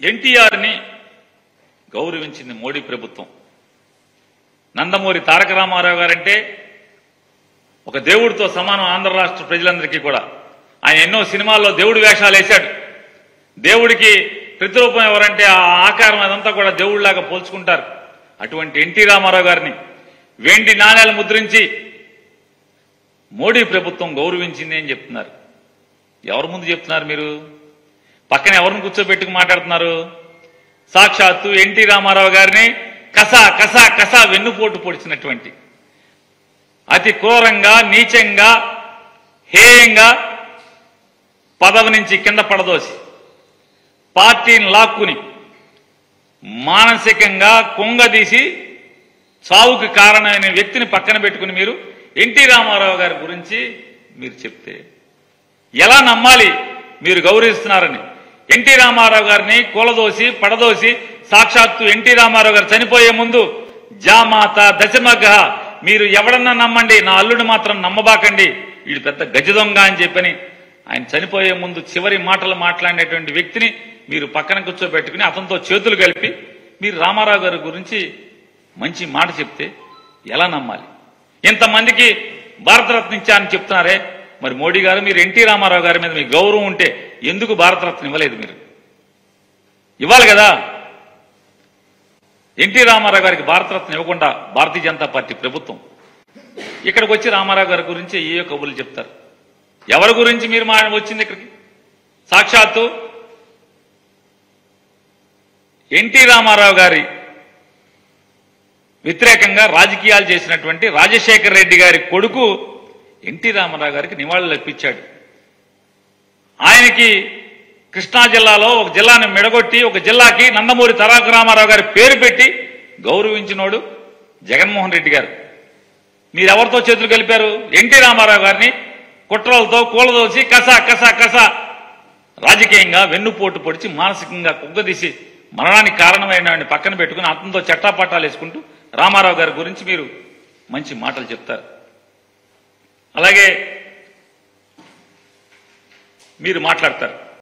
ఎన్టీఆర్ని గౌరవించింది మోడీ ప్రభుత్వం నందమూరి తారక రామారావు గారంటే ఒక దేవుడితో సమానం ఆంధ్ర రాష్ట్ర ప్రజలందరికీ కూడా ఆయన ఎన్నో సినిమాల్లో దేవుడి వేషాలు వేశాడు దేవుడికి ప్రతిరూపం ఎవరంటే ఆ ఆకారం అదంతా కూడా దేవుడిలాగా పోల్చుకుంటారు అటువంటి ఎన్టీ రామారావు గారిని వెండి నాణేలు ముద్రించి మోడీ ప్రభుత్వం గౌరవించింది అని చెప్తున్నారు ఎవరి ముందు చెప్తున్నారు మీరు పక్కన ఎవరిని కూర్చోబెట్టుకు మాట్లాడుతున్నారు సాక్షాత్తు ఎన్టీ రామారావు గారిని కసా కసా కసా వెన్నుపోటు పొడిచినటువంటి అతి క్రూరంగా నీచంగా హేయంగా పదవి నుంచి కింద పడదోసి పార్టీని లాక్కుని మానసికంగా కుంగదీసి చావుకి కారణమైన వ్యక్తిని పక్కన పెట్టుకుని మీరు ఎన్టీ రామారావు గారి గురించి మీరు చెప్తే ఎలా నమ్మాలి మీరు గౌరవిస్తున్నారని ఎన్టీ రామారావు గారిని కూలదోసి పడదోసి సాక్షాత్తు ఎన్టీ రామారావు గారు చనిపోయే ముందు జామాత దశమగ మీరు ఎవడన్నా నమ్మండి నా అల్లుడు మాత్రం నమ్మబాకండి వీడు పెద్ద గజ దొంగ అని చెప్పని ఆయన చనిపోయే ముందు చివరి మాటలు మాట్లాడినటువంటి వ్యక్తిని మీరు పక్కన కూర్చోబెట్టుకుని అతనితో చేతులు కలిపి మీరు రామారావు గారి గురించి మంచి మాట చెప్తే ఎలా నమ్మాలి ఇంతమందికి భారతరత్న ఇచ్చారని చెప్తున్నారే మరి మోడీ గారు మీరు ఎన్టీ రామారావు గారి మీద మీ గౌరవం ఉంటే ఎందుకు భారతరత్న ఇవ్వలేదు మీరు ఇవ్వాలి కదా ఎన్టీ రామారావు గారికి భారతరత్న ఇవ్వకుండా భారతీయ జనతా పార్టీ ప్రభుత్వం ఇక్కడికి వచ్చి రామారావు గారి గురించి ఏ కబుర్లు చెప్తారు ఎవరి గురించి మీరు మా వచ్చింది ఇక్కడికి సాక్షాత్తు ఎన్టీ రామారావు గారి వ్యతిరేకంగా రాజకీయాలు చేసినటువంటి రాజశేఖర రెడ్డి గారి కొడుకు ఎన్టీ రామారావు గారికి నివాళులు అర్పించాడు ఆయనకి కృష్ణా జిల్లాలో ఒక జిల్లాని మెడగొట్టి ఒక జిల్లాకి నందమూరి తరాక రామారావు గారి పేరు పెట్టి గౌరవించినోడు జగన్మోహన్ రెడ్డి గారు మీరెవరితో చేతులు కలిపారు ఎన్టీ రామారావు గారిని కుట్రలతో కూలదోసి కసా కసా కసా రాజకీయంగా వెన్నుపోటు పొడిచి మానసికంగా కుగ్గదీసి మరణానికి కారణమైన వాడిని పక్కన పెట్టుకుని అతనితో చట్టాపట్టాలు వేసుకుంటూ రామారావు గారి గురించి మీరు మంచి మాటలు చెప్తారు అలాగే మీరు మాట్లాడతారు